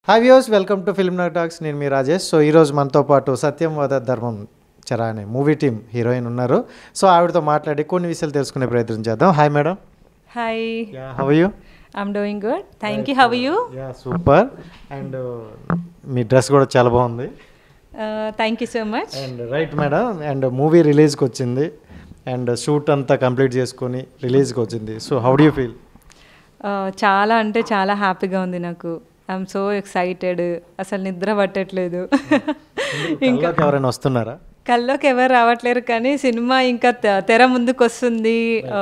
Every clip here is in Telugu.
Hi views welcome to film Nagar talks నేను మీ రాజేష్ సో ఈరోజు మనతో పాటు సత్యం వద ధర్మం చరా అనే మూవీ టీం హీరోయిన్ ఉన్నారు సో ఆవిడతో మాట్లాడి కొన్ని విషయాలు తెలుసుకునే ప్రయత్నం చేద్దాం hi madam Hi, how you I'm doing good. Thank you. How are you? Yeah super and మీ డ్రెస్ కూడా చాలా బాగుంది Uh, thank you so much. And right madam and movie రిలీజ్కి వచ్చింది అండ్ షూట్ అంతా కంప్లీట్ చేసుకొని రిలీజ్కి వచ్చింది so how do feel Uh, చాలా అంటే చాలా హ్యాపీగా ఉంది నాకు ఐఎమ్ సో ఎక్సైటెడ్ అసలు నిద్ర పట్టట్లేదు ఇంకా ఎవరైనా వస్తున్నారా కల్లోకి ఎవరు రావట్లేరు కానీ సినిమా ఇంకా తె- తెర ముందుకు వస్తుంది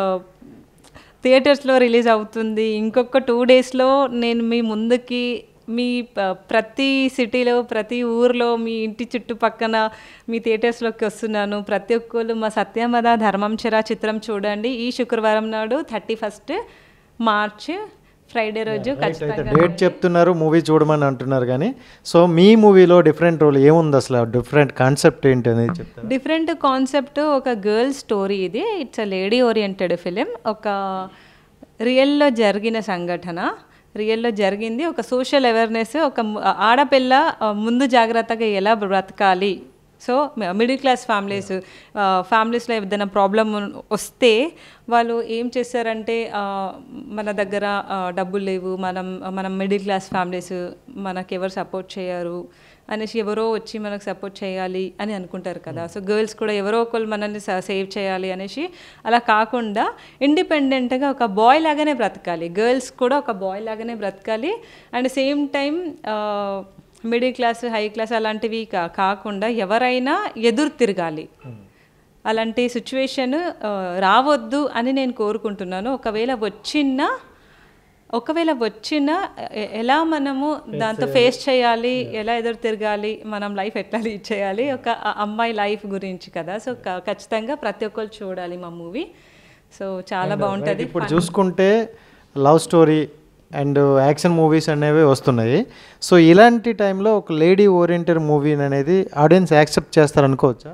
థియేటర్స్లో రిలీజ్ అవుతుంది ఇంకొక టూ డేస్లో నేను మీ ముందుకి మీ ప- ప్రతి సిటీలో ప్రతి ఊర్లో మీ ఇంటి చుట్టుపక్కన మీ థియేటర్స్లోకి వస్తున్నాను ప్రతి ఒక్కళ్ళు మా సత్యమద ధర్మంచర చిత్రం చూడండి ఈ శుక్రవారం నాడు థర్టీ ఫస్ట్ మార్చ్ ఫ్రైడే రోజు అయితే ఖచ్చితంగా డేట్ చెప్తున్నారు మూవీ చూడమని అంటున్నారు కానీ సో మీ మూవీలో డిఫరెంట్ రోల్ ఏముంది అసలు డిఫరెంట్ కాన్సెప్ట్ ఏంటి అనేది చెప్తారు డిఫరెంట్ కాన్సెప్ట్ ఒక గర్ల్ స్టోరీ ఇది it's a lady oriented film ఒక రియల్లో జరిగిన సంఘటన రియల్లో జరిగింది ఒక సోషల్ అవేర్నెస్ ఒక ము- ఆడపిల్ల ఆ, ముందు జాగ్రత్తగా ఎలా బ్రతకాలి సో మిడిల్ క్లాస్ ఫ్యామిలీస్ ఫ్యామిలీస్లో ఏదైనా ప్రాబ్లం వస్తే వాళ్ళు ఏం చేస్తారంటే ఆ, మన దగ్గర ఆ, డబ్బులు లేవు మనం మనం మిడిల్ క్లాస్ ఫ్యామిలీస్ మనకి ఎవరు సపోర్ట్ చేయరు అనేసి ఎవరో వచ్చి మనకు సపోర్ట్ చేయాలి అని అనుకుంటారు కదా సో గర్ల్స్ కూడా ఎవరో ఒకళ్ళు మనల్ని సేవ్ చేయాలి అనేసి అలా కాకుండా ఇండిపెండెంట్గా ఒక బాయ్ లాగానే బ్రతకాలి గర్ల్స్ కూడా ఒక బాయ్ లాగానే బ్రతకాలి and same time middle class high class అలాంటివి కా- కాకుండా ఎవరైనా ఎదురు తిరగాలి అలాంటి సిచ్యువేషన్ రావద్దు అని నేను కోరుకుంటున్నాను ఒకవేళ వచ్చినా ఒకవేళ వచ్చినా ఎ- ఎలా మనము దాంతో ఫేస్ చేయాలి ఎలా ఎదురు తిరగాలి మనం లైఫ్ ఎట్లా లీడ్ చేయాలి ఒక అ- అమ్మాయి లైఫ్ గురించి కదా సో క- ఖచ్చితంగా ప్రతి ఒక్కరు చూడాలి మా మూవీ సో చాలా బాగుంటుంది ఇప్పుడు చూసుకుంటే love story and action movies అనేవి వస్తున్నాయి సో ఇలాంటి టైంలో ఒక లేడీ ఓరియంటెడ్ మూవీ అనేది ఆడియన్స్ యాక్సెప్ట్ చేస్తారనుకోవచ్చా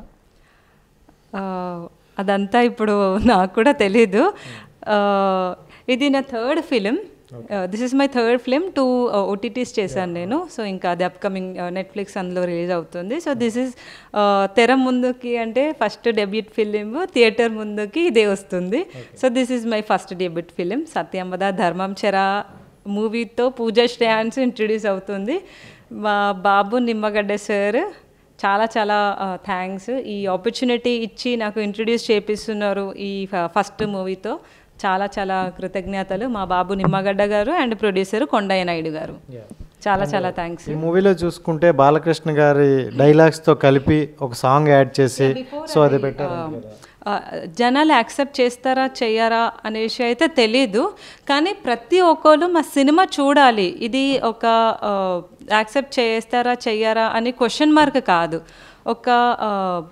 ఆ, అదంతా ఇప్పుడు నాకు కూడా తెలీదు ఆ, ఇది నా third film this is my third film two OTTs చేశాను నేను సో ఇంకా అది అప్కమింగ్ నెట్ఫ్లిక్స్ అందులో రిలీజ్ అవుతుంది సో దిస్ ఇస్ తెర ముందుకి అంటే ఫస్ట్ డెబ్యూట్ ఫిలిం థియేటర్ ముందుకి ఇదే వస్తుంది so this is my first debut film Satyamvada Dharmam Chara మూవీతో పూజ శ్రేయాన్స్ ఇంట్రడ్యూస్ అవుతుంది మా బాబు నిమ్మగడ్డ సార్ చాలా చాలా థ్యాంక్స్ ఈ ఆపర్చునిటీ ఇచ్చి నాకు ఇంట్రడ్యూస్ చేపిస్తున్నారు ఈ ఫస్ట్ మూవీతో చాలా చాలా కృతజ్ఞతలు మా బాబు నిమ్మగడ్డ గారు అండ్ ప్రొడ్యూసర్ కొండయ్య నాయుడు గారు చాలా చాలా థ్యాంక్స్ ఈ మూవీలో చూసుకుంటే బాలకృష్ణ గారి డైలాగ్స్తో కలిపి ఒక సాంగ్ యాడ్ చేసి సో అది పెట్టారు ఆ, జనాలు యాక్సెప్ట్ చేస్తారా చెయ్యరా అనేసి అయితే తెలీదు కానీ ప్రతి ఒక్కరు మా సినిమా చూడాలి ఇది ఒక యాక్సెప్ట్ చేస్తారా చెయ్యరా అని క్వశ్చన్ మార్క్ కాదు ఒక ఆ,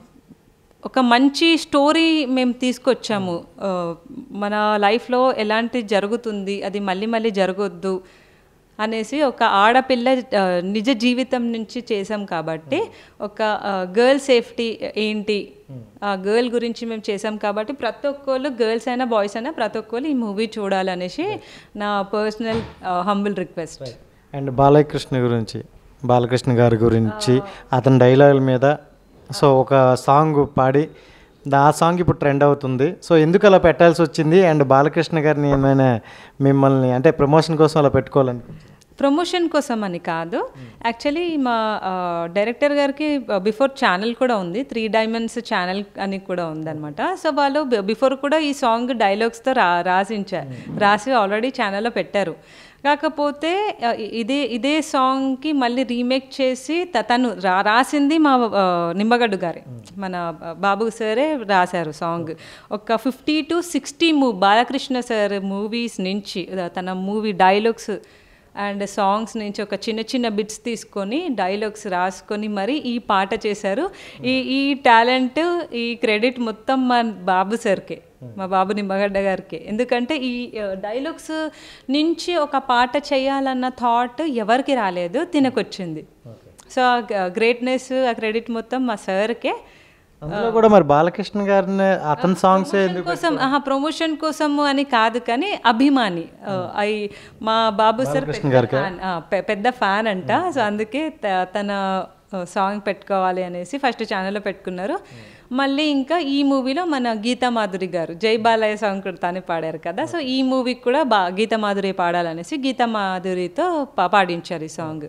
ఒక మంచి స్టోరీ మేము తీసుకొచ్చాము ఆ, మన లైఫ్లో ఎలాంటి జరుగుతుంది అది మళ్ళీ మళ్ళీ జరగొద్దు అనేసి ఒక ఆడపిల్ల ఆ, నిజ జీవితం నుంచి చేసాం కాబట్టి ఒక గర్ల్ సేఫ్టీ ఏంటి ఆ గర్ల్ గురించి మేము చేసాం కాబట్టి ప్రతి ఒక్కళ్ళు గర్ల్స్ అయినా బాయ్స్ అయినా ప్రతి ఒక్కళ్ళు ఈ మూవీ చూడాలనేసి నా personal humble request and Balakrishna గురించి బాలకృష్ణ గారి గురించి అతని డైలాగుల మీద సో ఒక సాంగ్ పాడి దా- ఆ సాంగ్ ఇప్పుడు ట్రెండ్ అవుతుంది సో ఎందుకు అలా పెట్టాల్సి వచ్చింది అండ్ బాలకృష్ణ గారిని ఏమైనా మిమ్మల్ని అంటే ప్రమోషన్ కోసం అలా పెట్టుకోవాలనుకుంటున్నారు ప్రమోషన్ కోసం అని కాదు యాక్చువల్లీ మా డైరెక్టర్ గారికి బిఫోర్ ఛానల్ కూడా ఉంది త్రీ డైమండ్స్ ఛానల్ అని కూడా ఉందన్నమాట సో వాళ్ళు బిఫోర్ కూడా ఈ సాంగ్ డైలాగ్స్తో రా రాసించారు రాసి ఆల్రెడీ ఛానల్లో పెట్టారు కాకపోతే ఆ, ఇ- ఇదే ఇదే సాంగ్కి మళ్ళీ రీమేక్ చేసి త- తను రా రాసింది మా ఆ, నిమ్మగడ్డు గారే మన బాబు సరే రాశారు సాంగ్ ఒక ఫిఫ్టీ టు సిక్స్టీ మూ బాలకృష్ణ సార్ మూవీస్ నుంచి తన మూవీ డైలాగ్స్ అండ్ సాంగ్స్ నుంచి ఒక చిన్న చిన్న బిట్స్ తీసుకొని డైలాగ్స్ రాసుకొని మరి ఈ పాట చేశారు ఈ ఈ టాలెంట్ ఈ క్రెడిట్ మొత్తం మా బాబు సార్కే మా బాబు నిమ్మగడ్డ గారికి ఎందుకంటే ఈ డైలాగ్స్ నుంచి ఒక పాట చేయాలన్న థాట్ ఎవరికి రాలేదు తినకొచ్చింది సో ఆ గ్రేట్నెస్ ఆ క్రెడిట్ మొత్తం మా సార్కే అందులో కూడా మరి బాలకృష్ణ గారిని అతని సాంగ్స్ ప్రమోషన్ కోసం ఆహా ప్రమోషన్ కోసము అని కాదు కానీ అభిమాని ఆ, అయి మా బాబు సార్ పెద్ద fan, ఆ, పె- పెద్ద ఫ్యాన్ అంట సో అందుకే త- తన సాంగ్ పెట్టుకోవాలి అనేసి ఫస్ట్ ఛానల్లో పెట్టుకున్నారు మళ్ళీ ఇంకా ఈ మూవీలో మన గీతా మాధురి గారు జై బాలయ్య సాంగ్ కూడా తనే పాడారు కదా సో ఈ మూవీకి కూడా బా గీతా మాధురి పాడాలనేసి గీతా మాధురితో పా- పాడించారు ఈ సాంగ్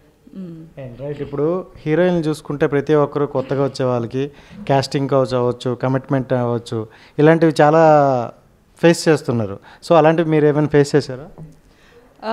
రైట్ ఇప్పుడు హీరోయిన్ చూసుకుంటే ప్రతి ఒక్కరు కొత్తగా వచ్చే వాళ్ళకి కాస్టింగ్ కావచ్చు అవ్వచ్చు కమిట్మెంట్ అవ్వచ్చు ఇలాంటివి చాలా ఫేస్ చేస్తున్నారు సో అలాంటివి మీరు ఏమైనా ఫేస్ చేశారా ఆ,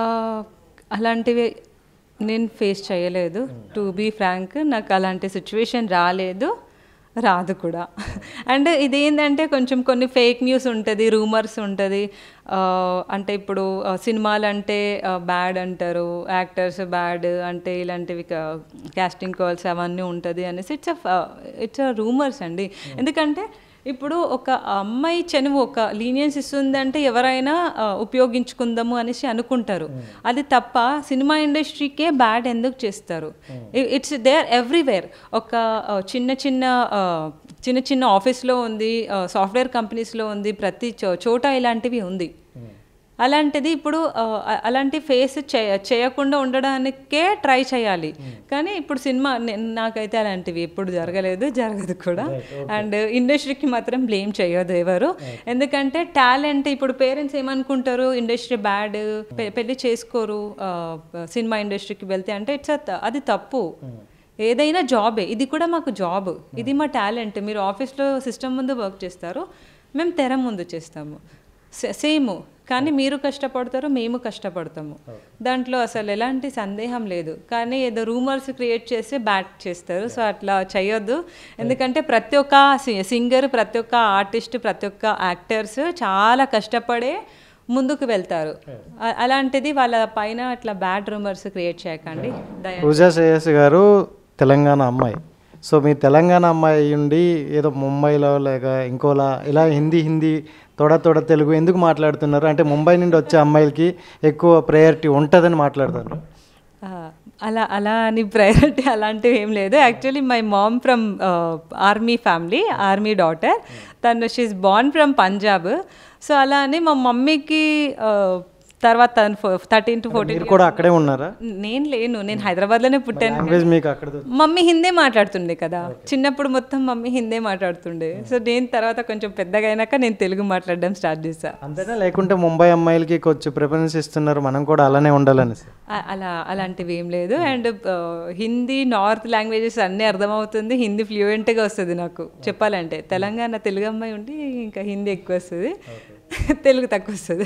అలాంటివి నేను ఫేస్ చేయలేదు టు బీ ఫ్రాంక్ నాకు అలాంటి సిచ్యువేషన్ రాలేదు రాదు కూడా అండ్ ఇదేంటంటే కొంచెం కొన్ని ఫేక్ న్యూస్ ఉంటుంది రూమర్స్ ఉంటుంది ఆ, అంటే ఇప్పుడు ఆ, సినిమాలు అంటే బ్యాడ్ అంటారు యాక్టర్స్ బ్యాడ్ అంటే ఇలాంటివి క్యాస్టింగ్ కాల్స్ అవన్నీ ఉంటుంది అనేసి ఇట్స్ ఇట్స్ రూమర్స్ అండి ఎందుకంటే ఇప్పుడు ఒక అమ్మాయి చనువు ఒక లీనియన్స్ ఇస్తుందంటే ఎవరైనా ఆ, ఉపయోగించుకుందాము అనేసి అనుకుంటారు అది తప్ప సినిమా ఇండస్ట్రీకే బ్యాడ్ ఎందుకు చేస్తారు ఇట్స్ దేర్ ఎవ్రీవేర్ ఒక ఆ, చిన్న చిన్న ఆ, చిన్న చిన్న ఆఫీస్లో ఉంది సాఫ్ట్వేర్ కంపెనీస్లో ఉంది ప్రతి చో- చోట ఇలాంటివి ఉంది అలాంటిది ఇప్పుడు ఆ, అ- అలాంటి ఫేస్ చేయ చేయకుండా ఉండడానికే ట్రై చేయాలి కానీ ఇప్పుడు సినిమా నే- నాకైతే అలాంటివి ఎప్పుడు జరగలేదు జరగదు కూడా అండ్ ఇండస్ట్రీకి మాత్రం బ్లేమ్ చేయదు ఎవరు ఎందుకంటే టాలెంట్ ఇప్పుడు పేరెంట్స్ ఏమనుకుంటారు ఇండస్ట్రీ బ్యాడ్ పెళ్లి చేసుకోరు ఆ, సినిమా ఇండస్ట్రీకి వెళ్తే అంటే ఇట్స్ అది తప్పు ఏదైనా జాబే ఇది కూడా మాకు జాబ్ ఇది మా టాలెంట్ మీరు ఆఫీస్లో సిస్టమ్ ముందు వర్క్ చేస్తారు మేము తెర ముందు చేస్తాము సేమ్ కానీ మీరు కష్టపడతారు మేము కష్టపడతాము దాంట్లో అసలు ఎలాంటి సందేహం లేదు కానీ ఏదో రూమర్స్ క్రియేట్ చేసి బ్యాట్ చేస్తారు సో అట్లా చేయొద్దు ఎందుకంటే ప్రతి ఒక్క సింగర్ ప్రతి ఒక్క ఆర్టిస్ట్ ప్రతి ఒక్క యాక్టర్స్ చాలా కష్టపడే ముందుకు వెళ్తారు అ- అలాంటిది వాళ్ళ పైన అట్లా బ్యాడ్ రూమర్స్ క్రియేట్ చేయకండి దయ పూజా శ్రేయస్ గారు తెలంగాణ అమ్మాయి సో మీ తెలంగాణ అమ్మాయి ఉండి ఏదో ముంబైలో లేక ఇంకోలా ఇలా హిందీ హిందీ తొడ తొడ తెలుగు ఎందుకు మాట్లాడుతున్నారు అంటే ముంబై నుండి వచ్చే అమ్మాయిలకి ఎక్కువ ప్రయారిటీ ఉంటుందని మాట్లాడుతున్నారు ఆ, అలా అలా అని ప్రయారిటీ అలాంటివి ఏం లేదు actually my mom from army family army daughter తను she born from Punjab so అలా అని మా మమ్మీకి ఆ, తర్వాత తను థర్టీన్ టు ఫోర్టీన్ మీరు కూడా అక్కడే ఉన్నారా నేను లేను నేను హైదరాబాద్లోనే పుట్టాను లాంగ్వేజ్ మీకు అక్కడ మమ్మీ హిందే మాట్లాడుతుండే కదా చిన్నప్పుడు మొత్తం మమ్మీ హిందే మాట్లాడుతుండే సో నేను తర్వాత కొంచెం పెద్దగా అయినాక నేను తెలుగు మాట్లాడడం స్టార్ట్ చేశా అంతేనా లేకుంటే ముంబై అమ్మాయిలకి కొంచెం ప్రిఫరెన్స్ ఇస్తున్నారు మనం కూడా అలానే ఉండాలని అ- అలా అలాంటివి ఏం లేదు అండ్ హిందీ నార్త్ లాంగ్వేజెస్ అన్నీ అర్థమవుతుంది హిందీ ఫ్లూయెంట్గా వస్తుంది నాకు చెప్పాలంటే తెలంగాణ తెలుగు అమ్మాయి ఉండి ఇంకా హిందీ ఎక్కువ వస్తుంది తెలుగు తక్కువ వస్తుంది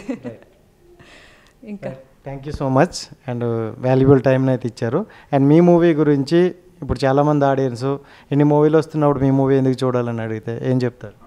ఇంకా thank you so much and valuable టైంని అయితే ఇచ్చారు అండ్ మీ మూవీ గురించి ఇప్పుడు చాలామంది ఆడియన్స్ ఇన్ని మూవీలు వస్తున్నప్పుడు మీ మూవీ ఎందుకు చూడాలని అడిగితే ఏం చెప్తారు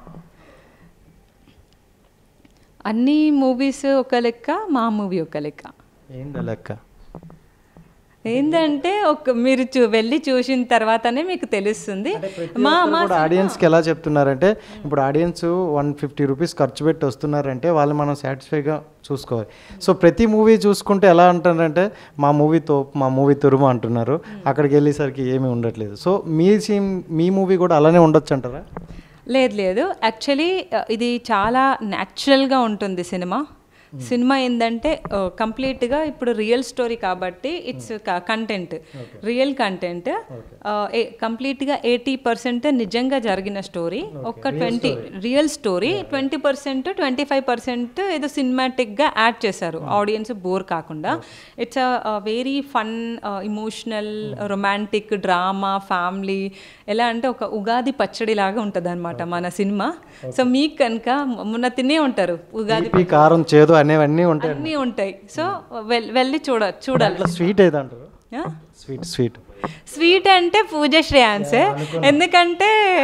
అన్ని మూవీస్ ఒక లెక్క మా మూవీ ఒక లెక్క ఏందా లెక్క ఏంటంటే ఒక మీరు చూ వెళ్ళి చూసిన తర్వాతనే మీకు తెలుస్తుంది మా మా కూడా ఆడియన్స్కి ఎలా చెప్తున్నారంటే ఇప్పుడు ఆడియన్స్ వన్ ఫిఫ్టీ రూపీస్ ఖర్చు పెట్టి వస్తున్నారంటే వాళ్ళు మనం సాటిస్ఫైగా చూసుకోవాలి సో ప్రతి మూవీ చూసుకుంటే ఎలా అంటారంటే మా మూవీతో మా మూవీ తురుము అంటున్నారు అక్కడికి వెళ్ళేసరికి ఏమీ ఉండట్లేదు సో మీ సీమ్ మీ మూవీ కూడా అలానే ఉండొచ్చు అంటారా లేదు లేదు యాక్చువల్లీ ఇది చాలా న్యాచురల్గా ఉంటుంది సినిమా సినిమా ఏంటంటే కంప్లీట్గా ఇప్పుడు రియల్ స్టోరీ కాబట్టి ఇట్స్ కంటెంట్ రియల్ కంటెంట్ కంప్లీట్గా ఎయిటీ పర్సెంట్ నిజంగా జరిగిన స్టోరీ ఒక twenty real story twenty percent twenty five percent ఏదో సినిమాటిక్గా యాడ్ చేశారు ఆడియన్స్ బోర్ కాకుండా it's a very fun emotional romantic drama family ఎలా అంటే ఒక ఉగాది పచ్చడి లాగా ఉంటుంది అనమాట మన సినిమా సో మీకు కనుక మొన్న తినే ఉంటారు ఉగాది తీపి కారం చేదు అనేవన్నీ ఉంటాయి అన్నీ ఉంటాయి సో వెల్- వెళ్ళి చూడ చూడాలి అట్లా స్వీట్ ఏదంటారు ఆ? స్వీట్ స్వీట్ స్వీట్ అంటే పూజ శ్రేయాన్సే ఎందుకంటే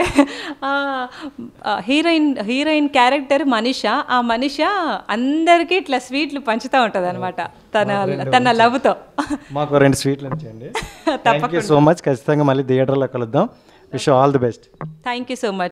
హీరోయిన్ హీరోయిన్ క్యారెక్టర్ మనిష ఆ మనిష అందరికీ ఇట్లా స్వీట్లు పంచుతూ ఉంటుంది అనమాట తన తన లవ్తో మాకు రెండు స్వీట్లు ఇచ్చేయండి థ్యాంక్ యూ సో మచ్ ఖచ్చితంగా మళ్ళీ థియేటర్లో కలుద్దాం wish all the best thank you so much